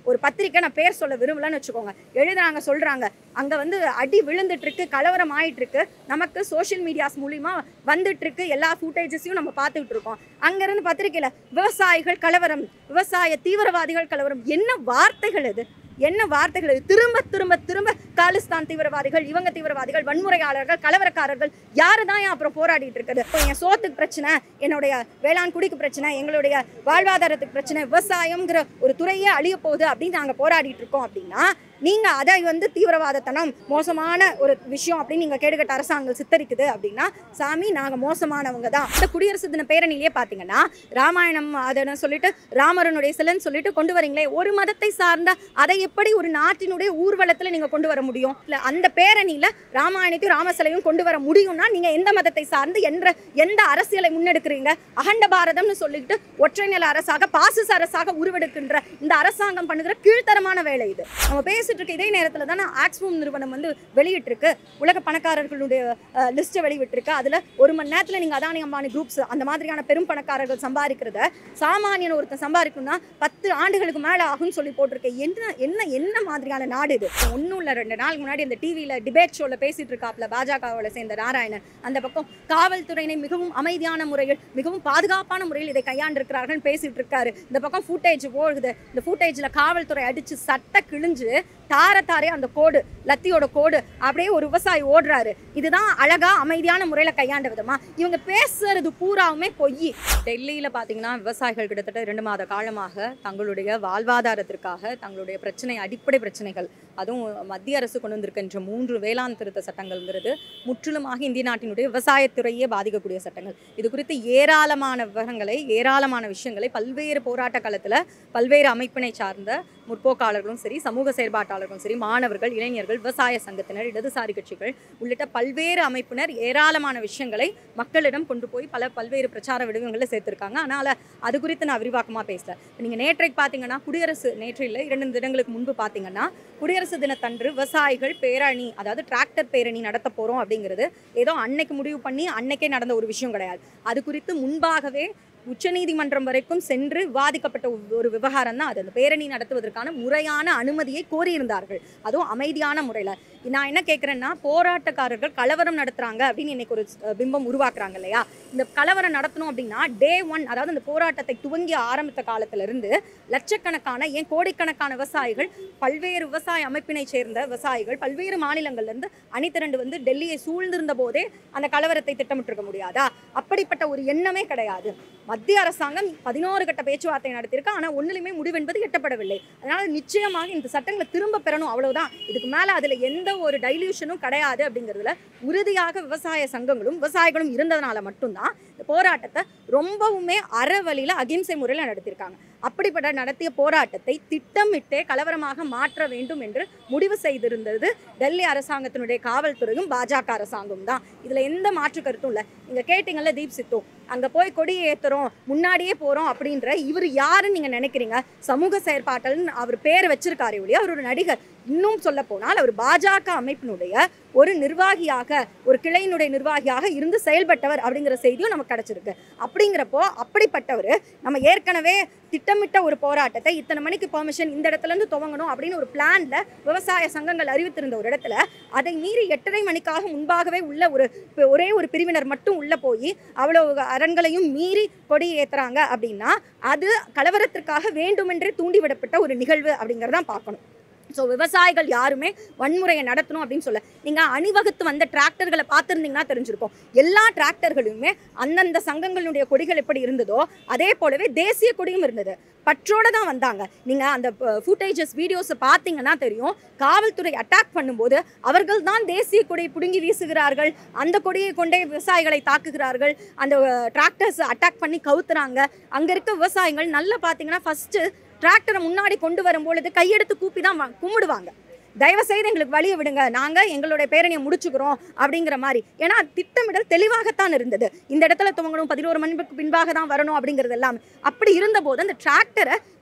ஒரு பத்திரிக்கை நான் பேர் சொல்ல விரும்பலன்னு வச்சுக்கோங்க எழுதுறாங்க சொல்றாங்க அங்க வந்து அடி விழுந்துட்டு இருக்கு கலவரம் ஆயிட்டு இருக்கு நமக்கு சோஷியல் மீடியாஸ் மூலியமா வந்துட்டு இருக்கு எல்லா ஃபுட்டேஜஸையும் நம்ம பார்த்துக்கிட்டு இருக்கோம் அங்கிருந்து பத்திரிக்கையில விவசாயிகள் கலவரம் விவசாய தீவிரவாதிகள் கலவரம் என்ன வார்த்தைகள் இது என்ன வார்த்தைகள் இது திரும்ப திரும்ப திரும்ப காலிஸ்தான் தீவிரவாதிகள் இவங்க தீவிரவாதிகள் வன்முறையாளர்கள் கலவரக்காரர்கள் யாரு தான் ஏன் அப்புறம் போராடிட்டு இருக்குது இப்போ என் சோத்துக்கு பிரச்சனை என்னுடைய வேளாண் குடிக்கு பிரச்சனை எங்களுடைய வாழ்வாதாரத்துக்கு பிரச்சனை விவசாயம்ங்கிற ஒரு துறையே அழிய போகுது அப்படின்னு நாங்கள் போராடிட்டு இருக்கோம் அப்படின்னா நீங்க அதை வந்து தீவிரவாதத்தனம் மோசமான ஒரு விஷயம் அப்படின்னு நீங்க கேடுகட்ட அரசாங்கம் சித்தரிக்குது அப்படின்னா சாமி நாங்க மோசமானவங்க தான் இந்த குடியரசு தின பேரணியிலே பாத்தீங்கன்னா ராமாயணம் அதை சொல்லிட்டு ராமரனுடைய சிலன்னு சொல்லிட்டு கொண்டு வரீங்களே ஒரு மதத்தை சார்ந்த அதை எப்படி ஒரு நாட்டினுடைய ஊர்வலத்துல நீங்க கொண்டு வர முடியும் இல்ல அந்த பேரணியில ராமாயணத்தையும் ராமசிலையும் கொண்டு வர முடியும்னா நீங்க எந்த மதத்தை சார்ந்து என்ற எந்த அரசியலை முன்னெடுக்கிறீங்க அகண்ட பாரதம்னு சொல்லிட்டு ஒற்றை நில அரசாக பாசிச அரசாக உருவெடுக்கின்ற இந்த அரசாங்கம் பண்ணுகிற கீழ்த்தரமான வேலை இது நம்ம பேசிட்டு இருக்க இதே நேரத்துல தானே ஆக்ஸ்போம் நிறுவனம் வந்து வெளியிட்டிருக்கு உலக பணக்காரர்களுடைய லிஸ்ட்டை வெளியிட்டிருக்கு அதுல ஒரு மணி நேரத்துல நீங்க அதானி அம்பானி குரூப்ஸ் அந்த மாதிரியான பெரும் பணக்காரர்கள் சம்பாதிக்கிறத சாமானியன் ஒருத்தன் சம்பாதிக்கணும்னா பத்து ஆண்டுகளுக்கு மேல ஆகும்னு சொல்லி போட்டிருக்கு என்ன என்ன என்ன மாதிரியான நாடு இது ஒன்றும் இல்லை ரெண்டு நாள் முன்னாடி அந்த டிவியில டிபேட் ஷோல பேசிட்டு இருக்காப்ல பாஜகவோட சேர்ந்த நாராயணன் அந்த பக்கம் காவல்துறையினை மிகவும் அமைதியான முறையில் மிகவும் பாதுகாப்பான முறையில் இதை கையாண்டிருக்கிறார்கள் பேசிட்டு இருக்காரு இந்த பக்கம் ஃபுட்டேஜ் போகுது இந்த ஃபுட்டேஜ்ல காவல்துறை அடிச்சு சட்டை கிழிஞ்சு தார தாரே அந்த கோடு லத்தியோட கோடு அப்படியே ஒரு விவசாயி ஓடுறாரு இதுதான் அழகா அமைதியான முறையில கையாண்ட விதமா இவங்க பேசுறது பூராவுமே பொய் டெல்லியில் பார்த்தீங்கன்னா விவசாயிகள் கிட்டத்தட்ட ரெண்டு மாத காலமாக தங்களுடைய வாழ்வாதாரத்திற்காக தங்களுடைய பிரச்சனை அடிப்படை பிரச்சனைகள் அதுவும் மத்திய அரசு கொண்டு வந்திருக்கின்ற மூன்று வேளாண் திருத்த சட்டங்கள்ங்கிறது முற்றிலுமாக இந்திய நாட்டினுடைய விவசாயத்துறையே பாதிக்கக்கூடிய சட்டங்கள் இது குறித்து ஏராளமான விவரங்களை ஏராளமான விஷயங்களை பல்வேறு போராட்ட காலத்தில் பல்வேறு அமைப்பினை சார்ந்த முற்போக்காளர்களும் சரி சமூக செயற்பாட்டாளர்களும் சரி மாணவர்கள் இளைஞர்கள் விவசாய சங்கத்தினர் இடதுசாரி கட்சிகள் உள்ளிட்ட பல்வேறு அமைப்பினர் ஏராளமான விஷயங்களை மக்களிடம் கொண்டு போய் பல பல்வேறு பிரச்சார விடயங்களில் சேர்த்திருக்காங்க அதனால் அது குறித்து நான் விரிவாக்கமாக பேசல நீங்கள் நேற்றைக்கு பார்த்தீங்கன்னா குடியரசு நேற்று இல்லை இரண்டு தினங்களுக்கு முன்பு பார்த்தீங்கன்னா குடியரசு தினத்தன்று விவசாயிகள் பேரணி அதாவது டிராக்டர் பேரணி நடத்த போகிறோம் அப்படிங்கிறது ஏதோ அன்னைக்கு முடிவு பண்ணி அன்னைக்கே நடந்த ஒரு விஷயம் கிடையாது அது குறித்து முன்பாகவே உச்சநீதிமன்றம் வரைக்கும் சென்று விவாதிக்கப்பட்ட ஒரு- ஒரு விவகாரம் தான் அது அந்த பேரணி நடத்துவதற்கான முறையான அனுமதியை கோரியிருந்தார்கள் அதுவும் அமைதியான முறையில் நான் என்ன கேட்குறேன்னா போராட்டக்காரர்கள் கலவரம் நடத்துறாங்க அப்படின்னு இன்னைக்கு ஒரு அஹ், பிம்பம் உருவாக்குறாங்க இல்லையா இந்த கலவரம் நடத்தணும் அப்படின்னா டே ஒன் அதாவது இந்த போராட்டத்தை துவங்கி ஆரம்பித்த காலத்துல இருந்து லட்சக்கணக்கான ஏன் கோடிக்கணக்கான விவசாயிகள் பல்வேறு விவசாய அமைப்பினை சேர்ந்த விவசாயிகள் பல்வேறு மாநிலங்கள்ல இருந்து அணிதிரண்டு வந்து டெல்லியை சூழ்ந்திருந்த போதே அந்த கலவரத்தை திட்டமிட்டிருக்க முடியாதா அப்படிப்பட்ட ஒரு எண்ணமே கிடையாது மத்திய அரசாங்கம் பதினோரு கட்ட பேச்சுவார்த்தை நடத்தியிருக்கு ஆனால் ஒன்றிலுமே முடிவென்பது எட்டப்படவில்லை அதனால நிச்சயமாக இந்த சட்டங்களை திரும்ப பெறணும் அவ்வளவுதான் இதுக்கு மேல அதுல எந்த ஒரு டைல்யூஷனும் கிடையாது அப்படிங்கிறதுல உறுதியாக விவசாய சங்கங்களும் விவசாயிகளும் இருந்ததுனால மட்டும்தான் இந்த போராட்டத்தை ரொம்பவுமே அறவழியில அகிம்சை முறையில் நடத்தியிருக்காங்க அப்படிப்பட்ட நடத்திய போராட்டத்தை திட்டமிட்டே கலவரமாக மாற்ற வேண்டும் என்று முடிவு செய்திருந்தது டெல்லி அரசாங்கத்தினுடைய காவல்துறையும் பாஜக அரசாங்கம் தான் இதுல எந்த மாற்று கருத்தும் இல்லை நீங்க கேட்டீங்கல்ல தீப் சித்து அங்க போய் கொடியை ஏத்துறோம் முன்னாடியே போறோம் அப்படின்ற இவர் யாருன்னு நீங்க நினைக்கிறீங்க சமூக செயற்பாட்டல்னு அவர் பேர் வச்சிருக்காரு ஒழிய அவர் ஒரு நடிகர் இன்னும் சொல்ல போனால் அவர் பாஜக அமைப்பினுடைய ஒரு நிர்வாகியாக ஒரு கிளையினுடைய நிர்வாகியாக இருந்து செயல்பட்டவர் அப்படிங்கிற செய்தியும் நமக்கு கிடைச்சிருக்கு அப்படிங்கிறப்போ அப்படிப்பட்டவர் நம்ம ஏற்கனவே திட்டமிட்ட ஒரு போராட்டத்தை இத்தனை மணிக்கு பெர்மிஷன் இந்த இடத்துல இருந்து துவங்கணும் அப்படின்னு ஒரு பிளான்ல விவசாய சங்கங்கள் அறிவித்திருந்த ஒரு இடத்துல அதை மீறி எட்டரை மணிக்காக முன்பாகவே உள்ள ஒரு இப்ப ஒரே ஒரு பிரிவினர் மட்டும் உள்ள போய் அவ்வளவு அரண்களையும் மீறி கொடி ஏத்துறாங்க அப்படின்னா அது கலவரத்திற்காக வேண்டுமென்றே தூண்டிவிடப்பட்ட ஒரு நிகழ்வு அப்படிங்கிறதான் பார்க்கணும் ஸோ விவசாயிகள் யாருமே வன்முறையை நடத்தணும் அப்படின்னு சொல்ல நீங்கள் அணிவகுத்து வந்த டிராக்டர்களை பார்த்துருந்தீங்கன்னா தெரிஞ்சிருக்கும் எல்லா டிராக்டர்களுமே அந்தந்த சங்கங்களுடைய கொடிகள் எப்படி இருந்ததோ அதே போலவே தேசிய கொடியும் இருந்தது பற்றோட தான் வந்தாங்க நீங்கள் அந்த ஃபுட்டேஜஸ் வீடியோஸை பார்த்தீங்கன்னா தெரியும் காவல்துறை அட்டாக் பண்ணும்போது அவர்கள் தான் தேசிய கொடியை பிடுங்கி வீசுகிறார்கள் அந்த கொடியை கொண்டே விவசாயிகளை தாக்குகிறார்கள் அந்த டிராக்டர்ஸ் அட்டாக் பண்ணி கவுத்துறாங்க அங்கே இருக்க விவசாயிகள் நல்லா பார்த்தீங்கன்னா ஃபஸ்ட்டு டிராக்டரை முன்னாடி கொண்டு வரும்பொழுது கையெடுத்து கூப்பி தான் வா- கும்பிடுவாங்க தயவு செய்து எங்களுக்கு வழியை விடுங்க நாங்கள் எங்களுடைய பேரணியை முடிச்சுக்கிறோம் அப்படிங்கிற மாதிரி ஏன்னா திட்டமிடல் தெளிவாகத்தான் இருந்தது இந்த இடத்துல துவங்கணும் பதினோரு மணிக்கு பின்பாக தான் வரணும் அப்படிங்கிறது எல்லாம் அப்படி இருந்தபோது அந்த டிராக்டரை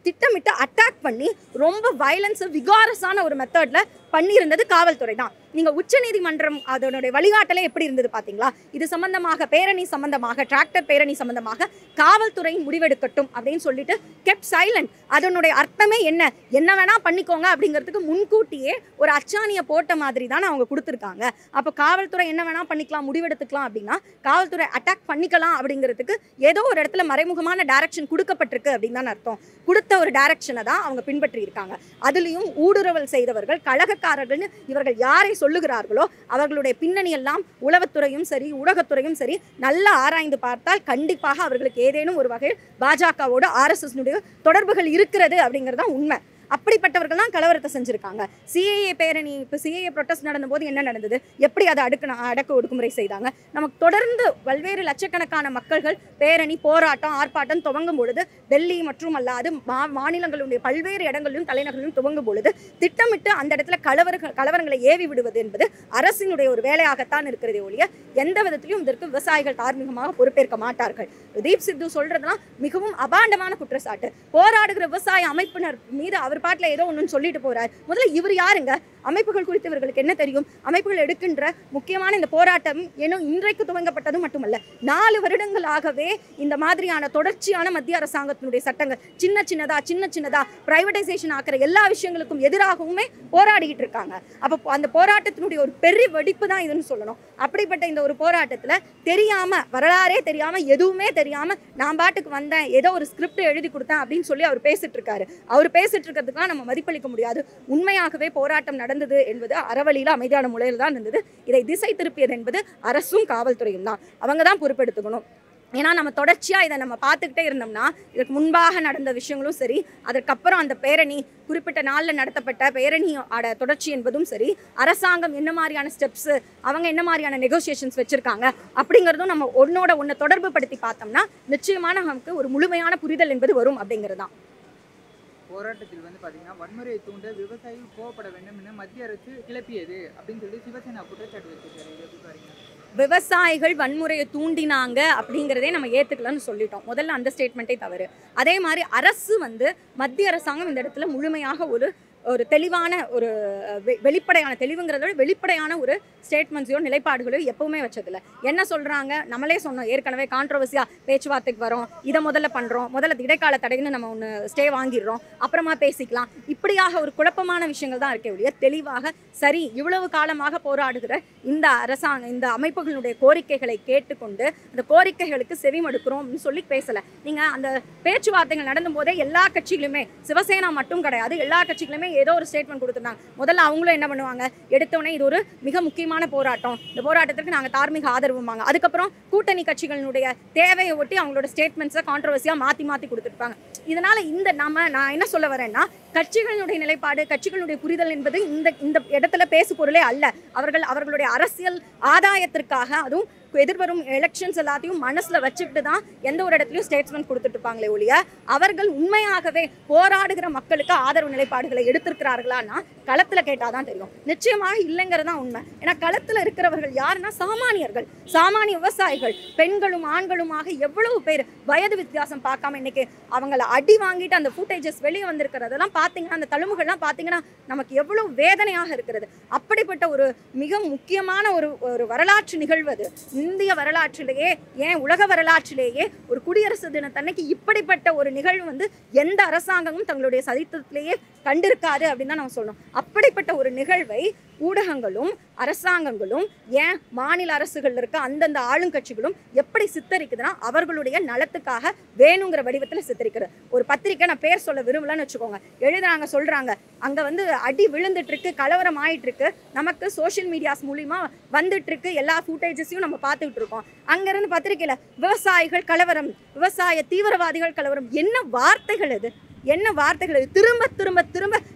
திட்டமிட்டு அட்டாக் பண்ணி ரொம்ப வயலன்ஸ் விகாரஸான ஒரு மெத்தட்ல பண்ணியிருந்தது காவல்துறை தான் நீங்க உச்சநீதிமன்றம் அதனுடைய வழிகாட்டலே எப்படி இருந்தது பாத்தீங்களா இது சம்பந்தமாக பேரணி சம்பந்தமாக டிராக்டர் பேரணி சம்பந்தமாக காவல்துறை முடிவெடுக்கட்டும் அப்படின்னு சொல்லிட்டு கெப்ட் சைலண்ட் அதனுடைய அர்த்தமே என்ன என்ன வேணா பண்ணிக்கோங்க அப்படிங்கிறதுக்கு முன்கூட்டியே ஒரு அச்சாணியை போட்ட மாதிரி தானே அவங்க கொடுத்துருக்காங்க அப்போ காவல்துறை என்ன வேணா பண்ணிக்கலாம் முடிவெடுத்துக்கலாம் அப்படின்னா காவல்துறை அட்டாக் பண்ணிக்கலாம் அப்படிங்கிறதுக்கு ஏதோ ஒரு இடத்துல மறைமுகமான டைரக்ஷன் கொடுக்கப்பட்டிருக்கு அப்படின்னு தான் அர்த்தம் கொடுத்த ஒரு டைரக்ஷனை தான் அவங்க பின்பற்றி இருக்காங்க அதுலேயும் ஊடுருவல் செய்தவர்கள் கழகக்காரர்கள்னு இவர்கள் யாரை சொல்லுகிறார்களோ அவர்களுடைய பின்னணி எல்லாம் உளவுத்துறையும் சரி ஊடகத்துறையும் சரி நல்லா ஆராய்ந்து பார்த்தால் கண்டிப்பாக அவர்களுக்கு ஏதேனும் ஒரு வகையில் பாஜகவோடு ஆர்எஸ்எஸ்னுடைய தொடர்புகள் இருக்கிறது அப்படிங்கிறது தான் உண்மை அப்படிப்பட்டவர்கள் தான் கலவரத்தை செஞ்சிருக்காங்க சிஏஏ பேரணி இப்போ சிஏஏ ப்ரொட்டஸ்ட் நடந்தபோது என்ன நடந்தது எப்படி அதை அடுக்கு அடக்க ஒடுக்குமுறை செய்தாங்க நமக்கு தொடர்ந்து பல்வேறு லட்சக்கணக்கான மக்கள்கள் பேரணி போராட்டம் ஆர்ப்பாட்டம் துவங்கும் பொழுது டெல்லி மற்றும் அல்லாது மா மாநிலங்களுடைய பல்வேறு இடங்களிலும் தலைநகரிலும் துவங்கும் பொழுது திட்டமிட்டு அந்த இடத்துல கலவரங்கள் கலவரங்களை ஏவி விடுவது என்பது அரசினுடைய ஒரு வேலையாகத்தான் இருக்கிறதே ஒழிய எந்த விதத்திலும் இதற்கு விவசாயிகள் தார்மீகமாக பொறுப்பேற்க மாட்டார்கள் தீப் சித்து சொல்றதெல்லாம் மிகவும் அபாண்டமான குற்றச்சாட்டு போராடுகிற விவசாய அமைப்பினர் மீது அவர் பாட்டில் ஏதோ ஒன்று சொல்லிட்டு போறார் முதல்ல இவர் யாருங்க அமைப்புகள் குறித்து இவர்களுக்கு என்ன தெரியும் அமைப்புகள் எடுக்கின்ற முக்கியமான இந்த போராட்டம் ஏனோ இன்றைக்கு துவங்கப்பட்டது மட்டுமல்ல நாலு வருடங்களாகவே இந்த மாதிரியான தொடர்ச்சியான மத்திய அரசாங்கத்தினுடைய சட்டங்கள் சின்ன சின்னதா சின்ன சின்னதா பிரைவேடைசேஷன் ஆக்கிற எல்லா விஷயங்களுக்கும் எதிராகவுமே போராடிக்கிட்டு இருக்காங்க அப்போ அந்த போராட்டத்தினுடைய ஒரு பெரிய வெடிப்பு தான் இதுன்னு சொல்லணும் அப்படிப்பட்ட இந்த ஒரு போராட்டத்தில் தெரியாம வரலாறே தெரியாம எதுவுமே தெரியாம நான் பாட்டுக்கு வந்தேன் ஏதோ ஒரு ஸ்கிரிப்ட் எழுதி கொடுத்தேன் அப்படின்னு சொல்லி அவர் பேசிட்டு இருக்காரு அவர் பேசிட்டு இருக்கிறதுக்குலாம் நம்ம மதிப்பளிக்க முடியாது உண்மையாகவே போராட்டம் நடந்தது என்பது அறவழியில் அமைதியான முறையில் தான் இருந்தது இதை திசை திருப்பியது என்பது அரசும் காவல்துறையும் தான் அவங்க தான் பொறுப்பெடுத்துக்கணும் ஏன்னா நம்ம தொடர்ச்சியாக இதை நம்ம பார்த்துக்கிட்டே இருந்தோம்னா இதுக்கு முன்பாக நடந்த விஷயங்களும் சரி அதற்கப்புறம் அந்த பேரணி குறிப்பிட்ட நாளில் நடத்தப்பட்ட பேரணியோட தொடர்ச்சி என்பதும் சரி அரசாங்கம் என்ன மாதிரியான ஸ்டெப்ஸு அவங்க என்ன மாதிரியான நெகோசியேஷன்ஸ் வச்சுருக்காங்க அப்படிங்கிறதும் நம்ம ஒன்னோட ஒன்று தொடர்பு படுத்தி பார்த்தோம்னா நிச்சயமான நமக்கு ஒரு முழுமையான புரிதல் என்பது வரும் அப்படிங்கிறது தான் போராட்டத்தில் வந்து பாத்தீங்கன்னா வன்முறையை தூண்ட விவசாயிகள் கோவப்பட வேண்டும் என மத்திய அரசு கிளப்பியது அப்படின்னு சொல்லி சிவசேனா குற்றச்சாட்டு வச்சிருக்காரு இதை எப்படி பாருங்க விவசாயிகள் வன்முறையை தூண்டினாங்க அப்படிங்கிறதே நம்ம ஏற்றுக்கலன்னு சொல்லிட்டோம் முதல்ல அந்த ஸ்டேட்மெண்ட்டே தவறு அதே மாதிரி அரசு வந்து மத்திய அரசாங்கம் இந்த இடத்துல முழுமையாக ஒரு ஒரு தெளிவான ஒரு அஹ், வெ- வெளிப்படையான தெளிவுங்கிறத விட வெளிப்படையான ஒரு ஸ்டேட்மெண்ட்ஸையோ நிலைப்பாடுகளோ எப்பவுமே வச்சதில்ல என்ன சொல்றாங்க நம்மளே சொன்னோம் ஏற்கனவே கான்ட்ரவர்சியா பேச்சுவார்த்தைக்கு வரோம் இதை முதல்ல பண்றோம் முதல்ல இடைக்கால தடைன்னு நம்ம ஒன்று ஸ்டே வாங்கிடுறோம் அப்புறமா பேசிக்கலாம் இப்படியாக ஒரு குழப்பமான விஷயங்கள் தான் இருக்கே ஒழிய தெளிவாக சரி இவ்வளவு காலமாக போராடுகிற இந்த அரசாங்க இந்த அமைப்புகளுடைய கோரிக்கைகளை கேட்டுக்கொண்டு அந்த கோரிக்கைகளுக்கு செவிமடுக்கிறோம் அப்படின்னு சொல்லி பேசல நீங்க அந்த பேச்சுவார்த்தைகள் நடந்தும் போதே எல்லா கட்சிகளுமே சிவசேனா மட்டும் கிடையாது எல்லா கட்சிகளுமே ஏதோ ஒரு ஸ்டேட்மெண்ட் கொடுத்துருந்தாங்க முதல்ல அவங்களும் என்ன பண்ணுவாங்க எடுத்தோடனே இது ஒரு மிக முக்கியமான போராட்டம் இந்த போராட்டத்திற்கு நாங்கள் தார்மீக ஆதரவுமாங்க அதுக்கப்புறம் கூட்டணி கட்சிகளுடைய தேவையை ஒட்டி அவங்களோட ஸ்டேட்மெண்ட்ஸை கான்ட்ரவர்சியாக மாற்றி மாற்றி கொடுத்துருப்பாங்க இதனால இந்த நம்ம நான் என்ன சொல்ல வரேன்னா கட்சிகளுடைய நிலைப்பாடு கட்சிகளுடைய புரிதல் என்பது இந்த இந்த இடத்துல பேசு பொருளே அல்ல அவர்கள் அவர்களுடைய அரசியல் ஆதாயத்திற்காக அதுவும் எதிர்வரும் எலெக்ஷன்ஸ் எல்லாத்தையும் மனசுல வச்சுக்கிட்டு தான் எந்த ஒரு இடத்துலையும் ஸ்டேட்ஸ்மெண்ட் கொடுத்துட்டு இருப்பாங்களே ஒழிய அவர்கள் உண்மையாகவே போராடுகிற மக்களுக்கு ஆதரவு நிலைப்பாடுகளை எடுத்திருக்கிறார்களான்னா களத்துல கேட்டாதான் தெரியும் நிச்சயமாக இல்லைங்கிறது தான் உண்மை ஏன்னா களத்துல இருக்கிறவர்கள் யாருன்னா சாமானியர்கள் சாமானிய விவசாயிகள் பெண்களும் ஆண்களுமாக எவ்வளவு பேர் வயது வித்தியாசம் பார்க்காம இன்னைக்கு அவங்கள அடி வாங்கிட்டு அந்த ஃபுட்டேஜஸ் வெளியே வந்திருக்கிறதெல்லாம் பார்த்தீங்கன்னா அந்த தழும்புகள்லாம் பார்த்தீங்கன்னா நமக்கு எவ்வளவு வேதனையாக இருக்கிறது அப்படிப்பட்ட ஒரு மிக முக்கியமான ஒரு ஒரு வரலாற்று நிகழ்வு அது இந்திய வரலாற்றிலேயே ஏன் உலக வரலாற்றிலேயே ஒரு குடியரசு தினத்தன்னைக்கு இப்படிப்பட்ட ஒரு நிகழ்வு வந்து எந்த அரசாங்கமும் தங்களுடைய சரித்திரத்திலேயே கண்டிருக்காது அப்படின்னு தான் நம்ம சொல்லணும் அப்படிப்பட்ட ஒரு நிகழ்வை ஊடகங்களும் அரசாங்கங்களும் ஏன் மாநில அரசுகள் இருக்க அந்தந்த ஆளுங்கட்சிகளும் எப்படி சித்தரிக்குதுன்னா அவர்களுடைய நலத்துக்காக வேணுங்கிற வடிவத்தில் சித்தரிக்கிறது ஒரு பத்திரிக்கை நான் பேர் சொல்ல விரும்பலன்னு வச்சுக்கோங்க எழுதுறாங்க சொல்றாங்க அங்க வந்து அடி விழுந்துட்டு இருக்கு கலவரம் ஆயிட்டு இருக்கு நமக்கு சோஷியல் மீடியாஸ் மூலியமா வந்துட்டு இருக்கு எல்லா ஃபுட்டேஜஸையும் நம்ம பார்த்துக்கிட்டு இருக்கோம் அங்க இருந்து பத்திரிக்கையில விவசாயிகள் கலவரம் விவசாய தீவிரவாதிகள் கலவரம் என்ன வார்த்தைகள் இது என்ன வார்த்தைகள் இது திரும்ப திரும்ப திரும்ப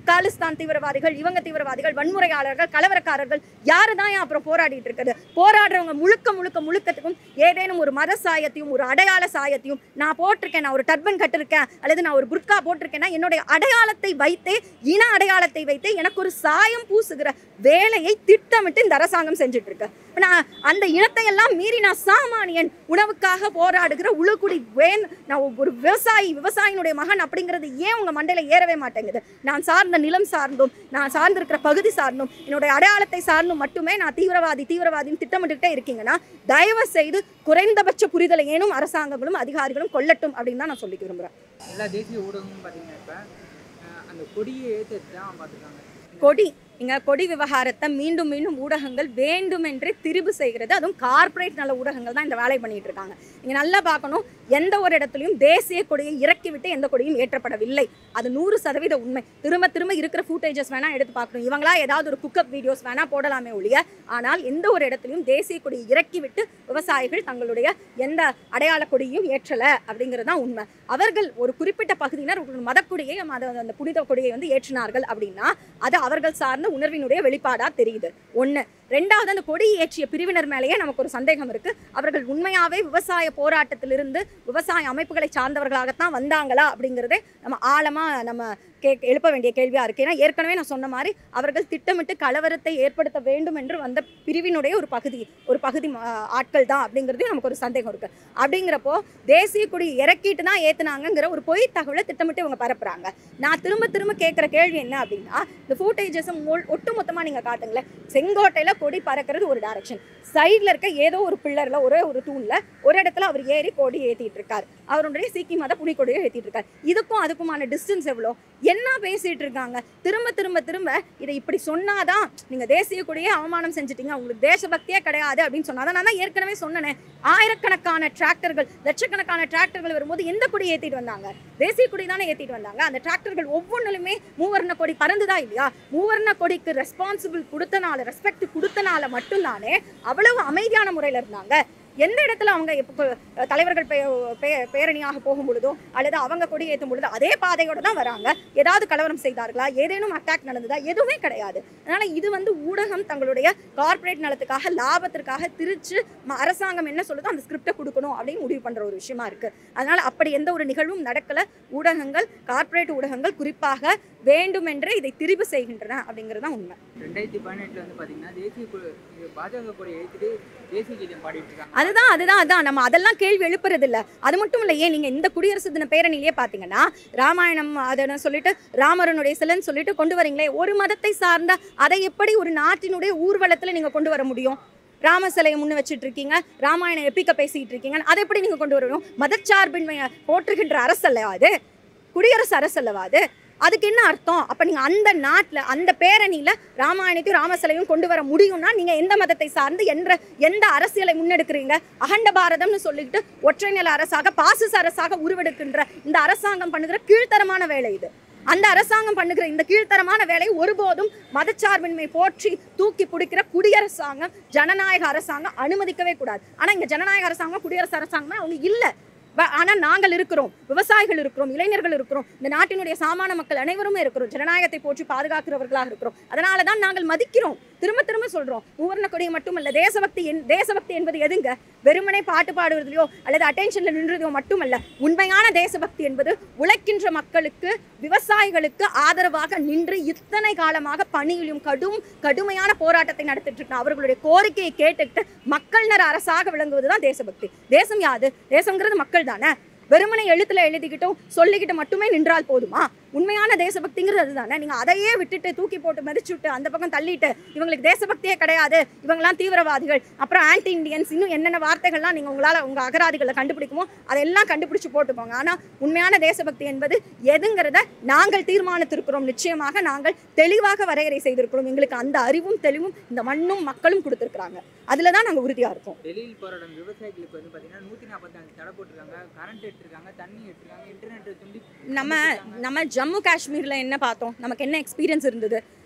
காலிஸ்தான் தீவிரவாதிகள் இவங்க தீவிரவாதிகள் வன்முறையாளர்கள் கலவரக்காரர்கள் யாரு தான் ஏன் அப்புறம் போராடிட்டு இருக்குது போராடுறவங்க முழுக்க முழுக்க முழுக்கத்துக்கும் ஏதேனும் ஒரு மத சாயத்தையும் ஒரு அடையாள சாயத்தையும் நான் போட்டிருக்கேன் நான் ஒரு டர்பன் கட்டிருக்கேன் அல்லது நான் ஒரு புர்கா போட்டிருக்கேன்னா என்னுடைய அடையாளத்தை வைத்தே இன அடையாளத்தை வைத்தே எனக்கு ஒரு சாயம் பூசுகிற வேலையை திட்டமிட்டு இந்த அரசாங்கம் செஞ்சுட்டு இருக்கு இப்ப நான் அந்த இனத்தை எல்லாம் மீறி நான் சாமானியன் உணவுக்காக போராடுகிற உழுக்குடி வேன் நான் ஒரு விவசாயி விவசாயினுடைய மகன் அப்படிங்கிறது ஏன் உங்க மண்டையில ஏறவே மாட்டேங்குது நான் சார்ந்த நிலம் சார்ந்தும் நான் சார்ந்திருக்கிற பகுதி சார்ந்தும் என்னுடைய அடையாளத்தை சார்ந்தும் மட்டுமே நான் தீவிரவாதி தீவிரவாதின்னு திட்டமிட்டுக்கிட்டே இருக்கீங்கன்னா தயவு செய்து குறைந்தபட்ச புரிதலை ஏனும் அரசாங்கங்களும் அதிகாரிகளும் கொள்ளட்டும் அப்படின்னு தான் நான் சொல்லிக்க விரும்புறேன் எல்லா தேசிய ஊடகமும் பார்த்தீங்கன்னா இப்போ அந்த கொடியை ஏற்றுட்டு தான் பார்த்துருக்காங்க கொடி இங்க கொடி விவகாரத்தை மீண்டும் மீண்டும் ஊடகங்கள் வேண்டுமென்றே திரிபு செய்கிறது அதுவும் கார்ப்பரேட் நல்ல ஊடகங்கள் தான் இந்த வேலை பண்ணிட்டு இருக்காங்க நீங்க நல்லா பார்க்கணும் எந்த ஒரு இடத்துலையும் தேசிய கொடியை இறக்கிவிட்டு எந்த கொடியும் ஏற்றப்படவில்லை அது நூறு சதவீத உண்மை திரும்ப திரும்ப இருக்கிற ஃபூட்டேஜஸ் வேணா எடுத்து பார்க்கணும் இவங்களா ஏதாவது ஒரு குக்கப் வீடியோஸ் வேணா போடலாமே ஒழிய ஆனால் எந்த ஒரு இடத்துலையும் தேசிய கொடியை இறக்கிவிட்டு விவசாயிகள் தங்களுடைய எந்த அடையாள கொடியும் ஏற்றல அப்படிங்கிறது தான் உண்மை அவர்கள் ஒரு குறிப்பிட்ட பகுதியினர் ஒரு மதக்கொடியை மத அந்த புனித கொடியை வந்து ஏற்றினார்கள் அப்படின்னா அது அவர்கள் சார்ந்த உணர்வினுடைய வெளிப்பாடா தெரியுது ஒண்ணு ரெண்டாவது அந்த கொடி ஏற்றிய பிரிவினர் மேலேயே நமக்கு ஒரு சந்தேகம் இருக்கு அவர்கள் உண்மையாவே விவசாய போராட்டத்திலிருந்து விவசாய அமைப்புகளை சார்ந்தவர்களாகத்தான் வந்தாங்களா அப்படிங்கிறதே நம்ம ஆழமா நம்ம கே எழுப்ப வேண்டிய கேள்வியா இருக்கு ஏன்னா ஏற்கனவே நான் சொன்ன மாதிரி அவர்கள் திட்டமிட்டு கலவரத்தை ஏற்படுத்த வேண்டும் என்று வந்த பிரிவினுடைய ஒரு பகுதி ஒரு பகுதி ம- ஆட்கள் தான் அப்படிங்கிறதையும் நமக்கு ஒரு சந்தேகம் இருக்கு அப்படிங்கிறப்போ தேசிய கொடி இறக்கிட்டு தான் ஏத்துனாங்கங்கிற ஒரு பொய் தகவலை திட்டமிட்டு இவங்க பரப்புறாங்க நான் திரும்ப திரும்ப கேட்குற கேள்வி என்ன அப்படின்னா இந்த ஃபூட்டேஜஸும் ஒட்டு மொத்தமாக நீங்கள் காட்டுங்களேன் செங்கோட்டையில் கொடி பறக்கிறது ஒரு டைரக்ஷன் சைடில் இருக்க ஏதோ ஒரு பில்லரில் ஒரே ஒரு தூணில் ஒரு இடத்துல அவர் ஏறி கொடி ஏற்றிட்டு இருக்கார் அவருடைய சீக்கி மத புனிக்கொடியை ஏற்றிட்டு இருக்கார் இதுக்கும் அதுக்குமான டிஸ்டன்ஸ் எவ்வளோ என்ன பேசிட்டு இருக்காங்க திரும்ப திரும்ப திரும்ப இதை இப்படி சொன்னாதான் நீங்க தேசிய கொடியே அவமானம் செஞ்சுட்டீங்க உங்களுக்கு தேசபக்தியே கிடையாது அப்படின்னு சொன்னாதான் நான் தான் ஏற்கனவே சொன்னேனே ஆயிரக்கணக்கான டிராக்டர்கள் லட்சக்கணக்கான டிராக்டர்கள் வரும்போது எந்த கொடி ஏத்திட்டு வந்தாங்க தேசிய கொடி தானே ஏத்திட்டு வந்தாங்க அந்த டிராக்டர்கள் ஒவ்வொன்றிலுமே மூவர்ண கொடி பறந்துதா இல்லையா மூவர்ண கொடிக்கு ரெஸ்பான்சிபிள் கொடுத்தனால ரெஸ்பெக்ட் கொடுத்தனால மட்டும்தானே அவ்வளவு அமைதியான முறையில் இருந்தாங்க எந்த இடத்துல அவங்க இப்போ தலைவர்கள் பே- பே- பேரணியாக போகும் பொழுதோ அல்லது அவங்க கொடி ஏற்றும் பொழுதோ அதே பாதையோட தான் வராங்க ஏதாவது கலவரம் செய்தார்களா ஏதேனும் அட்டாக் நடந்ததா எதுவுமே கிடையாது அதனால இது வந்து ஊடகம் தங்களுடைய கார்ப்பரேட் நலத்துக்காக லாபத்திற்காக திரிச்சு ம- அரசாங்கம் என்ன சொல்லுதோ அந்த ஸ்கிரிப்டை கொடுக்கணும் அப்படின்னு முடிவு பண்ற ஒரு விஷயமா இருக்கு அதனால அப்படி எந்த ஒரு நிகழ்வும் நடக்கல ஊடகங்கள் கார்ப்பரேட் ஊடகங்கள் குறிப்பாக வேண்டுமென்றே இதை திரிவு செய்கின்றன அப்படிங்கிறது தான் உண்மை ரெண்டாயிரத்தி பதினெட்டில் வந்து பார்த்தீங்கன்னா தேசிய கொ- இது பாஜக கொடியை ஏற்றிட்டு தேசிய கீதம் பாடிட்டு இருக்காங்க அதுதான் அதுதான் அதான் நம்ம அதெல்லாம் கேள்வி எழுப்புறது இல்ல அது மட்டும் இல்ல ஏன் நீங்க இந்த குடியரசு தின பேரணியிலே பாத்தீங்கன்னா ராமாயணம் அதை சொல்லிட்டு ராமரனுடைய சிலன்னு சொல்லிட்டு கொண்டு வரீங்களே ஒரு மதத்தை சார்ந்த அதை எப்படி ஒரு நாட்டினுடைய ஊர்வலத்துல நீங்க கொண்டு வர முடியும் ராம சிலையை முன்ன வச்சுட்டு இருக்கீங்க ராமாயணம் எப்பிக்க பேசிட்டு இருக்கீங்க அதை எப்படி நீங்க கொண்டு வரணும் மதச்சார்பின்மையை போற்றுகின்ற அரசு அல்லவா அது குடியரசு அரசு அல்லவா அது அதுக்கு என்ன அர்த்தம் அப்ப நீங்க அந்த நாட்டுல அந்த பேரணியில ராமாயணத்தையும் ராமசிலையும் கொண்டு வர முடியும்னா நீங்க எந்த மதத்தை சார்ந்து என்ற எந்த அரசியலை முன்னெடுக்கிறீங்க அகண்ட பாரதம்னு சொல்லிட்டு ஒற்றை நில அரசாக பாசிச அரசாக உருவெடுக்கின்ற இந்த அரசாங்கம் பண்ணுகிற கீழ்த்தரமான வேலை இது அந்த அரசாங்கம் பண்ணுகிற இந்த கீழ்த்தரமான வேலையை ஒருபோதும் மதச்சார்பின்மை போற்றி தூக்கி பிடிக்கிற குடியரசாங்கம் ஜனநாயக அரசாங்கம் அனுமதிக்கவே கூடாது ஆனா இங்க ஜனநாயக அரசாங்கம் குடியரசு அரசாங்கமே அவங்க இல்ல வ- ஆனா நாங்கள் இருக்கிறோம் விவசாயிகள் இருக்கிறோம் இளைஞர்கள் இருக்கிறோம் இந்த நாட்டினுடைய சாமானிய மக்கள் அனைவருமே இருக்கிறோம் ஜனநாயகத்தை போற்றி பாதுகாக்கிறவர்களாக இருக்கிறோம் அதனால தான் நாங்கள் மதிக்கிறோம் திரும்ப திரும்ப சொல்றோம் மூவர்ண கொடியை மட்டுமல்ல தேசபக்தி என் தேசபக்தி என்பது எதுங்க வெறுமனே பாட்டு பாடுவதிலையோ அல்லது அட்டென்ஷன்ல நின்றதையோ மட்டுமல்ல உண்மையான தேசபக்தி என்பது உழைக்கின்ற மக்களுக்கு விவசாயிகளுக்கு ஆதரவாக நின்று இத்தனை காலமாக பணியிலும் கடும் கடுமையான போராட்டத்தை நடத்திட்டு இருக்க அவர்களுடைய கோரிக்கையை கேட்டுக்கிட்டு மக்கள் நல அரசாக விளங்குவதுதான் தேசபக்தி தேசம் யாது தேசம்ங்கிறது மக்கள் தானே வெறுமனை எழுத்துல எழுதிக்கிட்டும் சொல்லிக்கிட்டு மட்டுமே நின்றால் போதுமா உண்மையான தேசபக்திங்கிறது அதுதானே நீங்க அதையே விட்டுட்டு தூக்கி போட்டு மதிச்சு விட்டு அந்த பக்கம் தள்ளிட்டு இவங்களுக்கு தேசபக்தியே கிடையாது இவங்கெல்லாம் தீவிரவாதிகள் அப்புறம் ஆன்டி இண்டியன்ஸ் இன்னும் என்னென்ன வார்த்தைகள்லாம் நீங்க உங்களால உங்க அகராதிகளை கண்டுபிடிக்குமோ அதெல்லாம் கண்டுபிடிச்சு போட்டுக்கோங்க ஆனா உண்மையான தேசபக்தி என்பது எதுங்கிறத நாங்கள் தீர்மானித்திருக்கிறோம் நிச்சயமாக நாங்கள் தெளிவாக வரையறை செய்திருக்கிறோம் எங்களுக்கு அந்த அறிவும் தெளிவும் இந்த மண்ணும் மக்களும் கொடுத்திருக்கிறாங்க அதுல தான் நாங்க உறுதியா இருக்கோம் டெல்லியில் போராடும் விவசாயிகளுக்கு வந்து பார்த்தீங்கன்னா நூற்றி நாற்பத்தஞ்சு தடை போட்டிருக்காங்க கரண்ட் எடுத்திருக்காங்க தண்ணி எடுத்திருக்காங்க இன்டர்நெட் துண்டி நம்ம நம்ம ஜம்மு காஷ்மீர்ல என்ன பார்த்தோம் நமக்கு என்ன எக்ஸ்பீரியன்ஸ் இருந்தது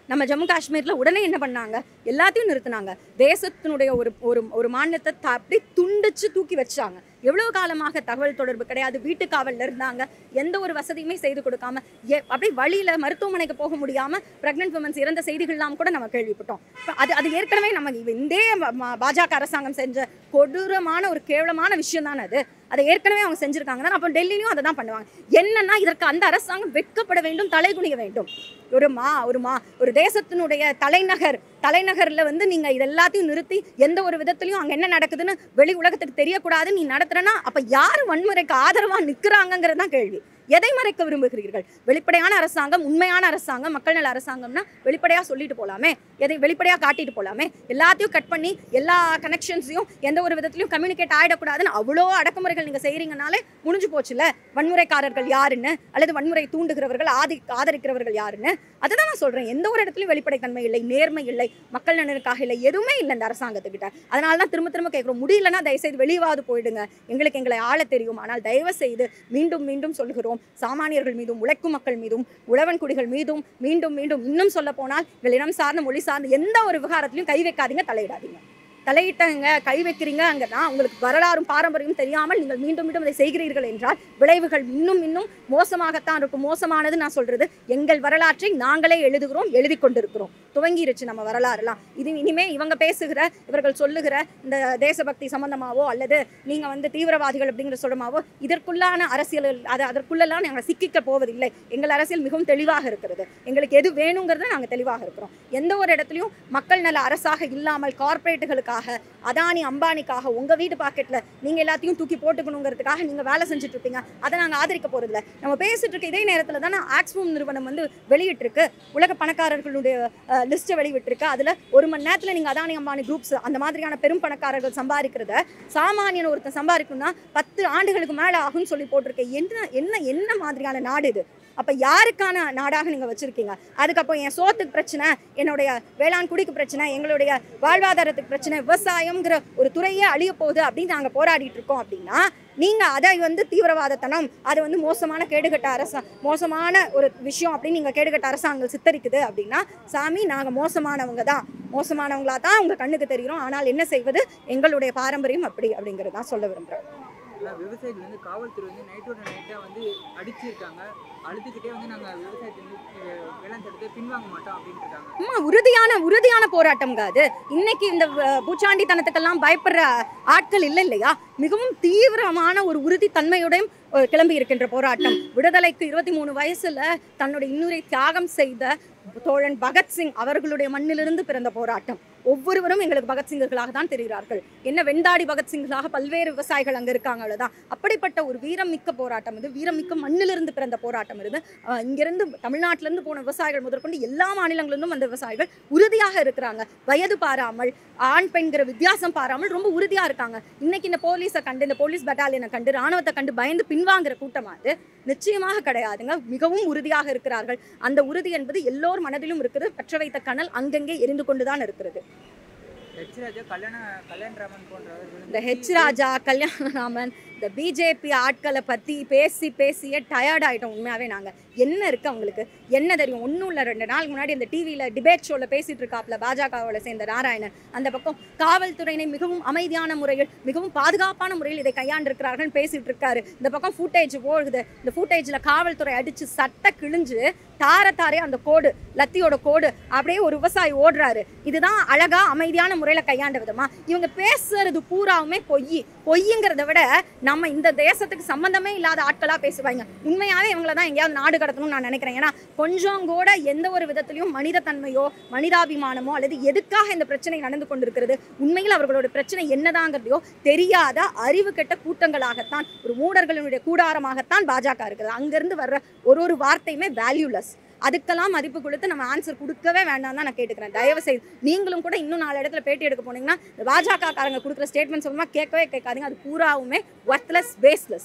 நம்ம ஜம்மு காஷ்மீரில் உடனே என்ன பண்ணாங்க எல்லாத்தையும் நிறுத்தினாங்க தேசத்தினுடைய ஒரு ஒரு ஒரு மாநிலத்தை த- அப்படி துண்டிச்சு தூக்கி வச்சாங்க எவ்வளவு காலமாக தகவல் தொடர்பு கிடையாது வீட்டு காவல்ல இருந்தாங்க எந்த ஒரு வசதியுமே செய்து கொடுக்காம எ- அப்படியே வழியில மருத்துவமனைக்கு போக முடியாம பிரெக்னென்ட் உமன்ஸ் இறந்த செய்திகள்லாம் கூட நம்ம கேள்விப்பட்டோம் இப்ப அது அது ஏற்கனவே நம்ம இவ- இந்தே ம- ம- பாஜக அரசாங்கம் செஞ்ச கொடூரமான ஒரு கேவலமான விஷயம் தானே அது அதை ஏற்கனவே அவங்க செஞ்சிருக்காங்க தானே அப்போ டெல்லியிலும் அதை தான் பண்ணுவாங்க என்னன்னா இதற்கு அந்த அரசாங்கம் வெட்கப்பட வேண்டும் தலைகுனிய வேண்டும் ஒரு மா ஒரு மா ஒரு தேசத்தினுடைய தலைநகர் தலைநகர்ல வந்து நீங்க இது எல்லாத்தையும் நிறுத்தி எந்த ஒரு விதத்திலையும் அங்க என்ன நடக்குதுன்னு வெளி உலகத்துக்கு தெரியக்கூடாது நீ நடத்துறனா அப்ப யார் வன்முறைக்கு ஆதரவா நிக்கிறாங்கங்கிறது தான் கேள்வி எதை மறைக்க விரும்புகிறீர்கள் வெளிப்படையான அரசாங்கம் உண்மையான அரசாங்கம் மக்கள் நல அரசாங்கம்னா வெளிப்படையா சொல்லிட்டு போலாமே எதை வெளிப்படையா காட்டிட்டு போலாமே எல்லாத்தையும் கட் பண்ணி எல்லா கனெக்ஷன்ஸையும் எந்த ஒரு விதத்திலையும் கம்யூனிகேட் ஆயிடக்கூடாதுன்னு அவ்வளோ அடக்குமுறைகள் நீங்க செய்றீங்கனாலே முடிஞ்சு போச்சுல வன்முறைக்காரர்கள் யாருன்னு அல்லது வன்முறை தூண்டுகிறவர்கள் ஆதி ஆதரிக்கிறவர்கள் யாருன்னு அதுதான் நான் சொல்றேன் எந்த ஒரு இடத்துலையும் வெளிப்படைத்தன்மை இல்லை நேர்மை இல்லை மக்கள் நலனுக்காக இல்லை எதுவுமே இல்லை இந்த அரசாங்கத்துக்கிட்ட அதனால தான் திரும்ப திரும்ப கேட்குறோம் முடியலன்னா தயவுசெய்து வெளியாவது போயிடுங்க எங்களுக்கு எங்களை ஆள தெரியும் ஆனால் தயவு செய்து மீண்டும் மீண்டும் சொல்லுகிறோம் சாமானியர்கள் மீதும் உழைக்கும் மக்கள் மீதும் உழவன் குடிகள் மீதும் மீண்டும் மீண்டும் இன்னும் சொல்ல போனால் எங்கள் இனம் சார்ந்த மொழி சார்ந்த எந்த ஒரு விவகாரத்திலையும் கை வைக்காதீங்க தலையிடாதீங்க தலையிட்டங்க கை வைக்கிறீங்க அங்கன்னா உங்களுக்கு வரலாறும் பாரம்பரியம் தெரியாமல் நீங்கள் மீண்டும் மீண்டும் அதை செய்கிறீர்கள் என்றால் விளைவுகள் இன்னும் இன்னும் மோசமாகத்தான் இருக்கும் மோசமானது நான் சொல்றது எங்கள் வரலாற்றை நாங்களே எழுதுகிறோம் எழுதி கொண்டிருக்கிறோம் துவங்கிருச்சு நம்ம வரலாறுலாம் இது இனிமே இவங்க பேசுகிற இவர்கள் சொல்லுகிற இந்த தேசபக்தி சம்பந்தமாவோ அல்லது நீங்க வந்து தீவிரவாதிகள் அப்படிங்கிற சொல்லமாவோ இதற்குள்ளான அரசியல் அது அதற்குள்ளெல்லாம் நாங்கள் சிக்கிக்க போவதில்லை எங்கள் அரசியல் மிகவும் தெளிவாக இருக்கிறது எங்களுக்கு எது வேணுங்கிறத நாங்கள் தெளிவாக இருக்கிறோம் எந்த ஒரு இடத்துலையும் மக்கள் நல அரசாக இல்லாமல் கார்ப்பரேட்டுகளுக்காக அதானி அம்பானிக்காக உங்க வீட்டு பாக்கெட்ல நீங்க எல்லாத்தையும் தூக்கி போட்டுக்கணுங்கிறதுக்காக நீங்க வேலை செஞ்சுட்டு இருப்பீங்க அதை நாங்க ஆதரிக்க போறதில்ல நம்ம பேசிட்டு இருக்க இதே நேரத்துல தானே ஆக்ஸ்போம் நிறுவனம் வந்து வெளியிட்டிருக்கு உலக பணக்காரர்களுடைய லிஸ்ட்டை வெளியிட்டிருக்கு அதுல ஒரு மணி நேரத்துல நீங்க அதானி அம்பானி குரூப்ஸ் அந்த மாதிரியான பெரும் பணக்காரர்கள் சம்பாதிக்கிறத சாமானியன் ஒருத்தன் சம்பாதிக்கணும்னா பத்து ஆண்டுகளுக்கு மேல ஆகும்னு சொல்லி போட்டிருக்கேன் என்ன என்ன என்ன மாதிரியான நாடு இது அப்ப யாருக்கான நாடாக நீங்க வச்சிருக்கீங்க அதுக்கப்புறம் என் சோத்துக்கு பிரச்சனை என்னுடைய வேளாண் குடிக்கு பிரச்சனை எங்களுடைய வாழ்வாதாரத்துக்கு பிரச்சனை விவசாயம்ங்கிற ஒரு துறையே அழிய போகுது அப்படின்னு நாங்க போராடிட்டு இருக்கோம் அப்படின்னா நீங்க அதை வந்து தீவிரவாதத்தனம் அது வந்து மோசமான கேடுகட்ட அரசா மோசமான ஒரு விஷயம் அப்படின்னு நீங்க கேடுகட்ட அரசாங்கம் சித்தரிக்குது அப்படின்னா சாமி நாங்க மோசமானவங்க தான் மோசமானவங்களா தான் உங்க கண்ணுக்கு தெரிகிறோம் ஆனால் என்ன செய்வது எங்களுடைய பாரம்பரியம் அப்படி அப்படிங்கறத தான் சொல்ல விரும்புறேன் ஆனால் விவசாயிகள் வந்து காவல்துறை வந்து நைட்டோட நைட்டாக வந்து அடிச்சிருக்காங்க அழுதுகிட்டே வந்து நாங்கள் விவசாயத்தை வந்து அஹ், வேளாண் சட்டத்தை பின்வாங்க மாட்டோம் அப்படின்ட்டு இருக்காங்க அம்மா உறுதியான உறுதியான போராட்டம்ங்க அது இன்னைக்கு இந்த அஹ், பூச்சாண்டித்தனத்துக்கெல்லாம் பயப்படுற ஆட்கள் இல்லை இல்லையா மிகவும் தீவிரமான ஒரு உறுதித்தன்மையுடன் அஹ், கிளம்பி இருக்கின்ற போராட்டம் விடுதலைக்கு இருபத்தி மூணு வயசுல தன்னுடைய இன்னுரை தியாகம் செய்த தோழன் பகத்சிங் அவர்களுடைய மண்ணிலிருந்து பிறந்த போராட்டம் ஒவ்வொருவரும் எங்களுக்கு பகத்சிங்கர்களாக தான் தெரிகிறார்கள் என்ன வெண்டாடி பகத்சிங்களாக பல்வேறு விவசாயிகள் அங்க இருக்காங்க அவ்வளவுதான் அப்படிப்பட்ட ஒரு வீரம் மிக்க போராட்டம் இது வீரம் மிக்க மண்ணிலிருந்து பிறந்த போராட்டம் இது அஹ், இங்கிருந்து தமிழ்நாட்டில இருந்து போன விவசாயிகள் முதற்கொண்டு எல்லா மாநிலங்களிலும் வந்த விவசாயிகள் உறுதியாக இருக்கிறாங்க வயது பாராமல் ஆண் பெண்கிற வித்தியாசம் பாராமல் ரொம்ப உறுதியா இருக்காங்க இன்னைக்கு இந்த போலீஸை கண்டு இந்த போலீஸ் பட்டாலியனை கண்டு ராணுவத்தை கண்டு பயந்து பின்வாங்குற கூட்டமா அது நிச்சயமாக கிடையாதுங்க மிகவும் உறுதியாக இருக்கிறார்கள் அந்த உறுதி என்பது எல்லோர் மனதிலும் இருக்குது பற்ற வைத்த கனல் அங்கங்கே எரிந்து கொண்டுதான் இருக்கிறது ஹெச் ராஜா கல்யாண கல்யாணராமன் போன்றவர்கள் வந்து இந்த ஹெச் ராஜா கல்யாணராமன் இந்த பிஜேபி ஆட்களை பத்தி பேசி பேசியே டயர்ட் ஆயிட்டோம் உண்மையாவே நாங்க என்ன இருக்கு அவங்களுக்கு என்ன தெரியும் ஒன்றும் இல்லை ரெண்டு நாள் முன்னாடி இந்த டிவியில டிபேட் ஷோல பேசிட்டு இருக்காப்ல பாஜகவோட சேர்ந்த நாராயணன் அந்த பக்கம் காவல்துறையினை மிகவும் அமைதியான முறையில் மிகவும் பாதுகாப்பான முறையில் இதை கையாண்டிருக்கிறார்கள் பேசிட்டு இருக்காரு இந்த பக்கம் ஃபுட்டேஜ் போகுது இந்த ஃபுட்டேஜ்ல காவல்துறை அடிச்சு சட்டை கிழிஞ்சு தார தாரே அந்த கோடு லத்தியோட கோடு அப்படியே ஒரு விவசாயி ஓடுறாரு இதுதான் அழகா அமைதியான முறையில கையாண்ட விதமா இவங்க பேசுறது பூராவுமே பொய் பொய்ங்கிறத விட நம்ம இந்த தேசத்துக்கு சம்பந்தமே இல்லாத ஆட்களா பேசுவாங்க உண்மையாவே இவங்கள தான் எங்கேயாவது நாடு கடத்தணும்னு நான் நினைக்கிறேன் ஏன்னா கொஞ்சம் கூட எந்த ஒரு விதத்திலையும் மனித தன்மையோ மனிதாபிமானமோ அல்லது எதுக்காக இந்த பிரச்சனை நடந்து கொண்டிருக்கிறது உண்மையில் அவர்களோட பிரச்சனை என்னதாங்கிறதையோ தெரியாத அறிவு கெட்ட கூட்டங்களாகத்தான் ஒரு மூடர்களுடைய கூடாரமாகத்தான் பாஜக இருக்குது அங்கிருந்து வர்ற ஒரு ஒரு வார்த்தையுமே வேல்யூலெஸ் அதுக்கெல்லாம் மதிப்பு கொடுத்து நம்ம ஆன்சர் கொடுக்கவே வேண்டாம் தான் நான் கேட்டுக்கிறேன் தயவு செய்து நீங்களும் கூட இன்னும் நாலு இடத்துல பேட்டி எடுக்க போனீங்கன்னா இந்த பாஜக காரங்க கொடுக்குற ஸ்டேட்மெண்ட் சொல்லுமா கேட்கவே கேட்காதீங்க அது பூராவுமே ஒர்த்லெஸ் பேஸ்லெஸ்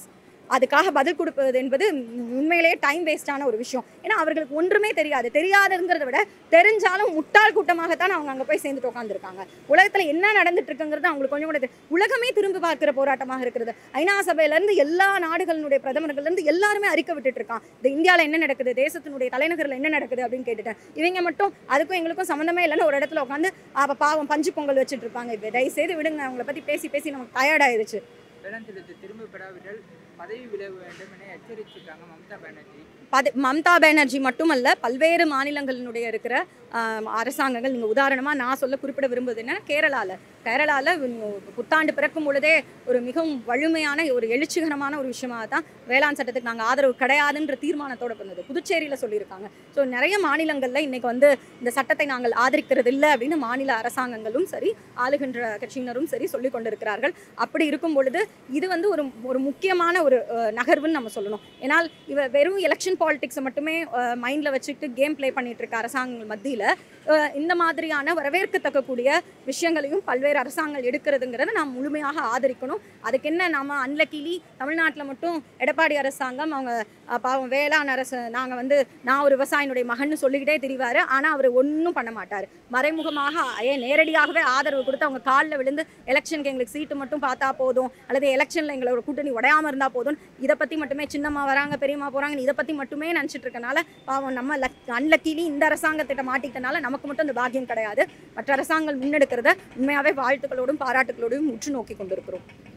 அதுக்காக பதில் கொடுப்பது என்பது உண்மையிலேயே டைம் வேஸ்டான ஒரு விஷயம் ஏன்னா அவர்களுக்கு ஒன்றுமே தெரியாது தெரியாதுங்கிறத விட தெரிஞ்சாலும் முட்டாள் கூட்டமாகத்தான் அவங்க அங்கே போய் சேர்ந்துட்டு உட்காந்துருக்காங்க உலகத்தில் என்ன நடந்துட்டு இருக்குங்கிறது அவங்களுக்கு கொஞ்சம் கூட தெரி- உலகமே திரும்பி பார்க்கிற போராட்டமாக இருக்கிறது ஐநா சபையிலேருந்து எல்லா நாடுகளினுடைய பிரதமர்கள்லேருந்து எல்லாருமே அறிக்கை விட்டுட்டு இருக்கான் இந்த இந்தியாவில் என்ன நடக்குது தேசத்தினுடைய தலைநகரில் என்ன நடக்குது அப்படின்னு கேட்டுட்டேன் இவங்க மட்டும் அதுக்கும் எங்களுக்கும் சம்மந்தமே இல்லைன்னு ஒரு இடத்துல உட்காந்து அவ பாவம் பஞ்சு பொங்கல் வச்சுட்டு இருப்பாங்க இப்ப தயவு செய்து விடுங்க அவங்கள பற்றி பேசி பேசி நமக்கு டயர்ட் ஆயிடுச்சு வேளாண் சட்டத்தை திரும்ப பெறாவிட்டால் பதவி விலக வேண்டும் என எச்சரிச்சிருக்காங்க மம்தா பானர்ஜி பத மம்தா பானர்ஜி மட்டுமல்ல பல்வேறு மாநிலங்களினுடைய இருக்கிற ஆம், அரசாங்கங்கள் நீங்கள் உதாரணமாக நான் சொல்ல குறிப்பிட விரும்புவது என்னன்னா கேரளாவில் கேரளாவில் புத்தாண்டு பிறக்கும் பொழுதே ஒரு மிகவும் வலிமையான ஒரு எழுச்சிகரமான ஒரு விஷயமாக தான் வேளாண் சட்டத்துக்கு நாங்கள் ஆதரவு கிடையாதுன்ற தீர்மானத்தோட பண்ணது புதுச்சேரியில் சொல்லியிருக்காங்க ஸோ நிறைய மாநிலங்களில் இன்னைக்கு வந்து இந்த சட்டத்தை நாங்கள் ஆதரிக்கிறது இல்லை அப்படின்னு மாநில அரசாங்கங்களும் சரி ஆளுகின்ற கட்சியினரும் சரி சொல்லி கொண்டிருக்கிறார்கள் அப்படி இருக்கும் பொழுது இது வந்து ஒரு ஒரு முக்கியமான ஒரு அஹ், நகர்வுன்னு நம்ம சொல்லணும் ஏன்னால் இவ வெறும் எலெக்ஷன் பாலிடிக்ஸை மட்டுமே மைண்டில் வச்சுக்கிட்டு கேம் ப்ளே பண்ணிட்டு இருக்க அரசாங்கங்கள் மத்தியில் இந்த மாதிரியான வரவேற்கத்தக்கக்கூடிய விஷயங்களையும் பல்வேறு அரசாங்கங்கள் எடுக்கிறதுங்கிறத நாம் முழுமையாக ஆதரிக்கணும் அதுக்கு என்ன நாம அன்லக்கிலி தமிழ்நாட்டில் மட்டும் எடப்பாடி அரசாங்கம் அவங்க அஹ், பாவம் வேளாண் அரசு நாங்கள் வந்து நான் ஒரு விவசாயினுடைய மகன்னு சொல்லிக்கிட்டே திரிவார் ஆனால் அவர் ஒன்றும் பண்ண மாட்டார் மறைமுகமாக ஏன் நேரடியாகவே ஆதரவு கொடுத்து அவங்க காலில் விழுந்து எலெக்ஷனுக்கு எங்களுக்கு சீட்டு மட்டும் பார்த்தா போதும் அல்லது எலெக்ஷனில் எங்களோட கூட்டணி உடையாம இருந்தால் போதும் இதை பற்றி மட்டுமே சின்னம்மா வராங்க பெரியம்மா போகிறாங்க இதை பற்றி மட்டுமே நினச்சிட்டு இருக்கனால பாவம் நம்ம லக் அன்லக்கிலி இந்த அரசாங்கத்திட்ட மாட்டிக்கிட்டனால நமக்கு மட்டும் இந்த பாக்கியம் கிடையாது மற்ற அரசாங்கங்கள் முன்னெடுக்கிறத உண்மையாகவே வாழ்த்துக்களோடும் பாராட்டுகளோடும் உற்று நோக்கி கொண்டிருக்கிறோம்